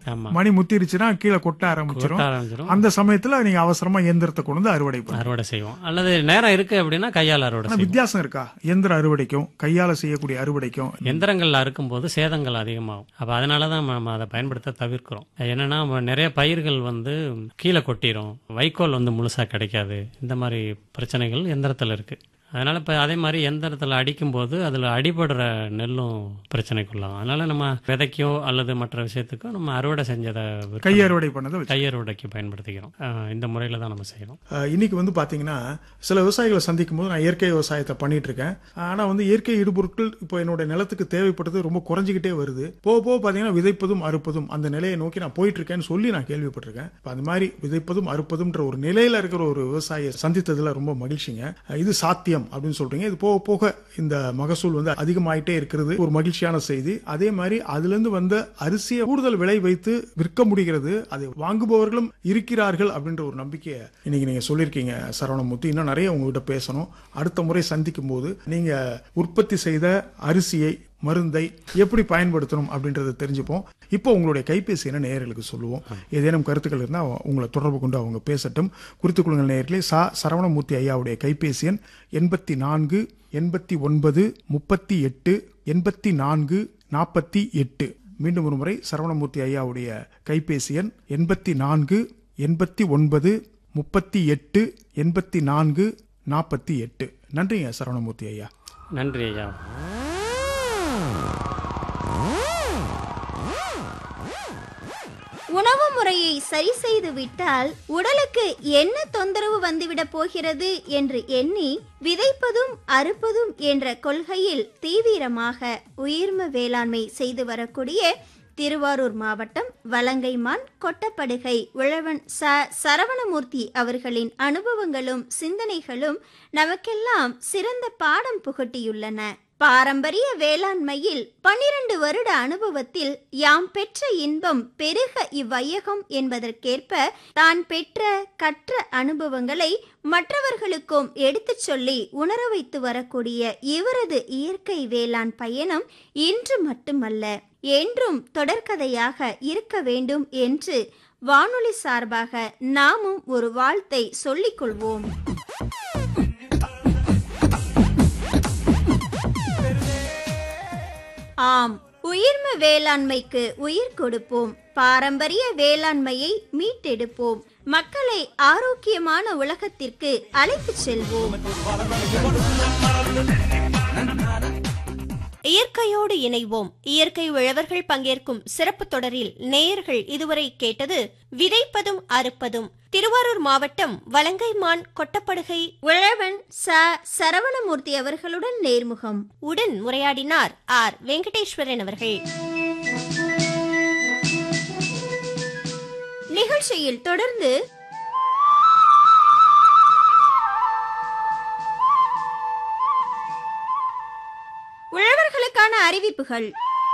ஆமா மணி முத்திருச்சுன்னா கீழே கொட்ட ஆரம்பிச்சிடும் கொட்ட ஆரம்பிச்சிடும் அந்த சமயத்துல நீங்க அவசரமா எந்திரத்தை கொண்டு வந்து அறுவடை பண்ணுங்க அறுவடை செய்வோம் அல்லது நேரம் இருக்கு அப்படின்னா கையால் அறுவடை ஆனா செய்வோம் வித்தியாசம் இருக்கா எந்திர அறுவடைக்கும் கையால செய்யக்கூடிய அறுவடைக்கும் எந்திரங்கள் அறுக்கும்போது சேதங்கள் அதிகமாகும் அப்போ அதனால தான் நம்ம அதை பயன்படுத்த தவிர்க்கிறோம் என்னன்னா நம்ம நிறைய பயிர்கள் வந்து கீழே கொட்டிரும் வைக்கோல் வந்து முழுசா கிடைக்காது இந்த மாதிரி பிரச்சனைகள் எந்திரத்தில் இருக்கு அதனால இப்போ அதே மாதிரி எந்திரத்தில் அடிக்கும்போது அதில் அடிபடுற நெல்லும் பிரச்சனைக்குள்ளாகும் அதனால நம்ம விதைக்கோ அல்லது மற்ற விஷயத்துக்கோ நம்ம அறுவடை செஞ்சதை விற்பனை- கை அறுவடை பண்ணதை வச்சு கை அறுவடைக்கு பயன்படுத்திக்கிறோம் அஹ் இந்த முறையில் தான் நம்ம செய்யணும் அஹ் இன்னைக்கு வந்து பாத்தீங்கன்னா சில விவசாயிகளை சந்திக்கும் போது நான் இயற்கை விவசாயத்தை பண்ணிட்டு இருக்கேன் ஆனா வந்து இயற்கை இடுபொருட்கள் இப்போ என்னோட நிலத்துக்கு தேவைப்பட்டது ரொம்ப குறைஞ்சிக்கிட்டே வருது போக போக பாத்தீங்கன்னா விதைப்பதும் அறுப்பதும் அந்த நிலையை நோக்கி நான் போயிட்டு இருக்கேன்னு சொல்லி நான் கேள்விப்பட்டிருக்கேன் இப்ப அந்த மாதிரி விதைப்பதும் அறுப்பதும்ன்ற ஒரு நிலையில இருக்கிற ஒரு விவசாயியை சந்தித்ததுல ரொம்ப மகிழ்ச்சிங்க அஹ் இது சாத்தியம் அப்படின்னு சொல்றீங்க இது போக போக இந்த மகசூல் வந்து அதிகமாயிட்டே இருக்கிறது ஒரு மகிழ்ச்சியான செய்தி அதே மாதிரி அதுல இருந்து வந்த அரிசியை கூடுதல் விலை வைத்து விற்க முடிகிறது அதை வாங்குபவர்களும் இருக்கிறார்கள் அப்படின்ற ஒரு நம்பிக்கையை இன்னைக்கு நீங்க சொல்லியிருக்கீங்க சரவணமூர்த்தி இன்னும் நிறைய உங்ககிட்ட பேசணும் அடுத்த முறை சந்திக்கும் போது நீங்க உற்பத்தி செய்த அரிசியை மருந்தை எப்படி பயன்படுத்தணும் அப்படின்றத தெரிஞ்சுப்போம் இப்போ உங்களுடைய கைபேசி என்ன நேயர்களுக்கு சொல்லுவோம் ஏதேனும் கருத்துக்கள் இருந்தால் உங்களை தொடர்பு கொண்டு அவங்க பேசட்டும் குறித்துக் கொள்ளுங்கள் நேயர்களே சா சரவணமூர்த்தி ஐயாவுடைய கைபேசி எண் எண்பத்தி நான்கு எண்பத்தி ஒன்பது முப்பத்தி எட்டு எண்பத்தி நான்கு நாற்பத்தி எட்டு மீண்டும் ஒரு முறை சரவணமூர்த்தி ஐயாவுடைய கைபேசி எண் எண்பத்தி நான்கு எண்பத்தி ஒன்பது முப்பத்தி எட்டு எண்பத்தி நான்கு நாற்பத்தி எட்டு நன்றிங்க சரவணமூர்த்தி ஐயா நன்றி ஐயா உணவு முறையை சரி செய்து விட்டால் உடலுக்கு என்ன தொந்தரவு வந்துவிடப் போகிறது என்று எண்ணி விதைப்பதும் அறுப்பதும் என்ற கொள்கையில் தீவிரமாக உயிர்ம வேளாண்மை செய்து வரக்கூடிய திருவாரூர் மாவட்டம் வலங்கைமான் கொட்டப்படுகை உழவன் ச சரவணமூர்த்தி அவர்களின் அனுபவங்களும் சிந்தனைகளும் நமக்கெல்லாம் சிறந்த பாடம் புகட்டியுள்ளன பாரம்பரிய வேளாண்மையில் பன்னிரண்டு வருட அனுபவத்தில் யாம் பெற்ற இன்பம் பெருக இவ்வையகம் என்பதற்கேற்ப தான் பெற்ற கற்ற அனுபவங்களை மற்றவர்களுக்கும் எடுத்துச் சொல்லி உணர வைத்து வரக்கூடிய இவரது இயற்கை வேளாண் பயணம் இன்று மட்டுமல்ல என்றும் தொடர்கதையாக இருக்க வேண்டும் என்று வானொலி சார்பாக நாமும் ஒரு வாழ்த்தை சொல்லிக் கொள்வோம் ஆம் உயிர்ம வேளாண்மைக்கு உயிர் கொடுப்போம் பாரம்பரிய வேளாண்மையை மீட்டெடுப்போம் மக்களை ஆரோக்கியமான உலகத்திற்கு அழைத்துச் செல்வோம் இயற்கையோடு இணைவோம் இயற்கை உழவர்கள் பங்கேற்கும் சிறப்பு தொடரில் நேயர்கள் இதுவரை கேட்டது விதைப்பதும் அறுப்பதும் திருவாரூர் மாவட்டம் வலங்கைமான் கொட்டப்படுகை உழவன் ச சரவணமூர்த்தி அவர்களுடன் நேர்முகம் உடன் உரையாடினார் ஆர் வெங்கடேஸ்வரன் அவர்கள் நிகழ்ச்சியில் தொடர்ந்து உழவர்களுக்கான அறிவிப்புகள்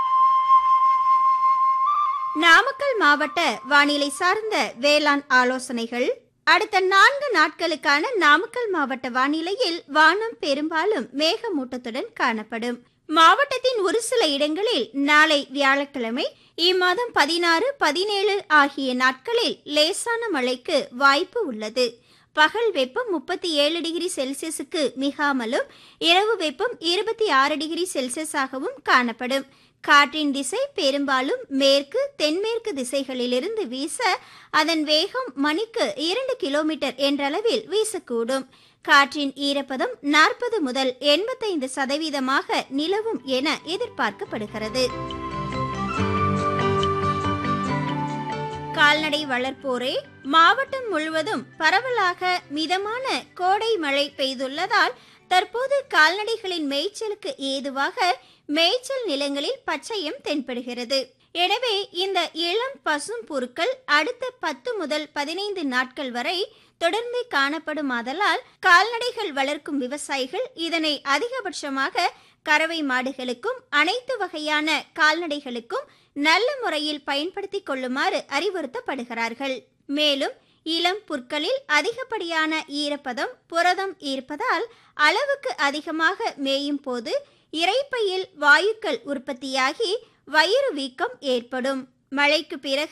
நாமக்கல் மாவட்ட வானிலை சார்ந்த வேளாண் ஆலோசனைகள் அடுத்த நான்கு நாட்களுக்கான நாமக்கல் மாவட்ட வானிலையில் வானம் பெரும்பாலும் மேகமூட்டத்துடன் காணப்படும் மாவட்டத்தின் ஒரு சில இடங்களில் நாளை வியாழக்கிழமை இம்மாதம் பதினாறு பதினேழு ஆகிய நாட்களில் லேசான மழைக்கு வாய்ப்பு உள்ளது பகல் வெப்பம் முப்பத்தி ஏழு டிகிரி செல்சியஸுக்கு மிகாமலும் இரவு வெப்பம் இருபத்தி ஆறு டிகிரி செல்சியஸாகவும் காணப்படும் காற்றின் திசை பெரும்பாலும் மேற்கு தென்மேற்கு திசைகளிலிருந்து வீச அதன் வேகம் மணிக்கு இரண்டு கிலோமீட்டர் என்றளவில் வீசக்கூடும் காற்றின் ஈரப்பதம் நாற்பது முதல் எண்பத்தைந்து சதவீதமாக நிலவும் என எதிர்பார்க்கப்படுகிறது கால்நடை வளர்ப்போரே மாவட்டம் முழுவதும் பரவலாக மிதமான கோடை மழை பெய்துள்ளதால் தற்போது கால்நடைகளின் மேய்ச்சலுக்கு ஏதுவாக மேய்ச்சல் நிலங்களில் பச்சையம் தென்படுகிறது எனவே இந்த இளம் பசும் புற்கள் அடுத்த பத்து முதல் பதினைந்து நாட்கள் வரை தொடர்ந்து காணப்படுமாதலால் கால்நடைகள் வளர்க்கும் விவசாயிகள் இதனை அதிகபட்சமாக கறவை மாடுகளுக்கும் அனைத்து வகையான கால்நடைகளுக்கும் நல்ல முறையில் பயன்படுத்திக் கொள்ளுமாறு அறிவுறுத்தப்படுகிறார்கள் மேலும் இளம் புற்களில் அதிகப்படியான ஈரப்பதம் புரதம் இருப்பதால் அளவுக்கு அதிகமாக மேயும் போது இறைப்பையில் வாயுக்கள் உற்பத்தியாகி வயிறு வீக்கம் ஏற்படும் மழைக்கு பிறகு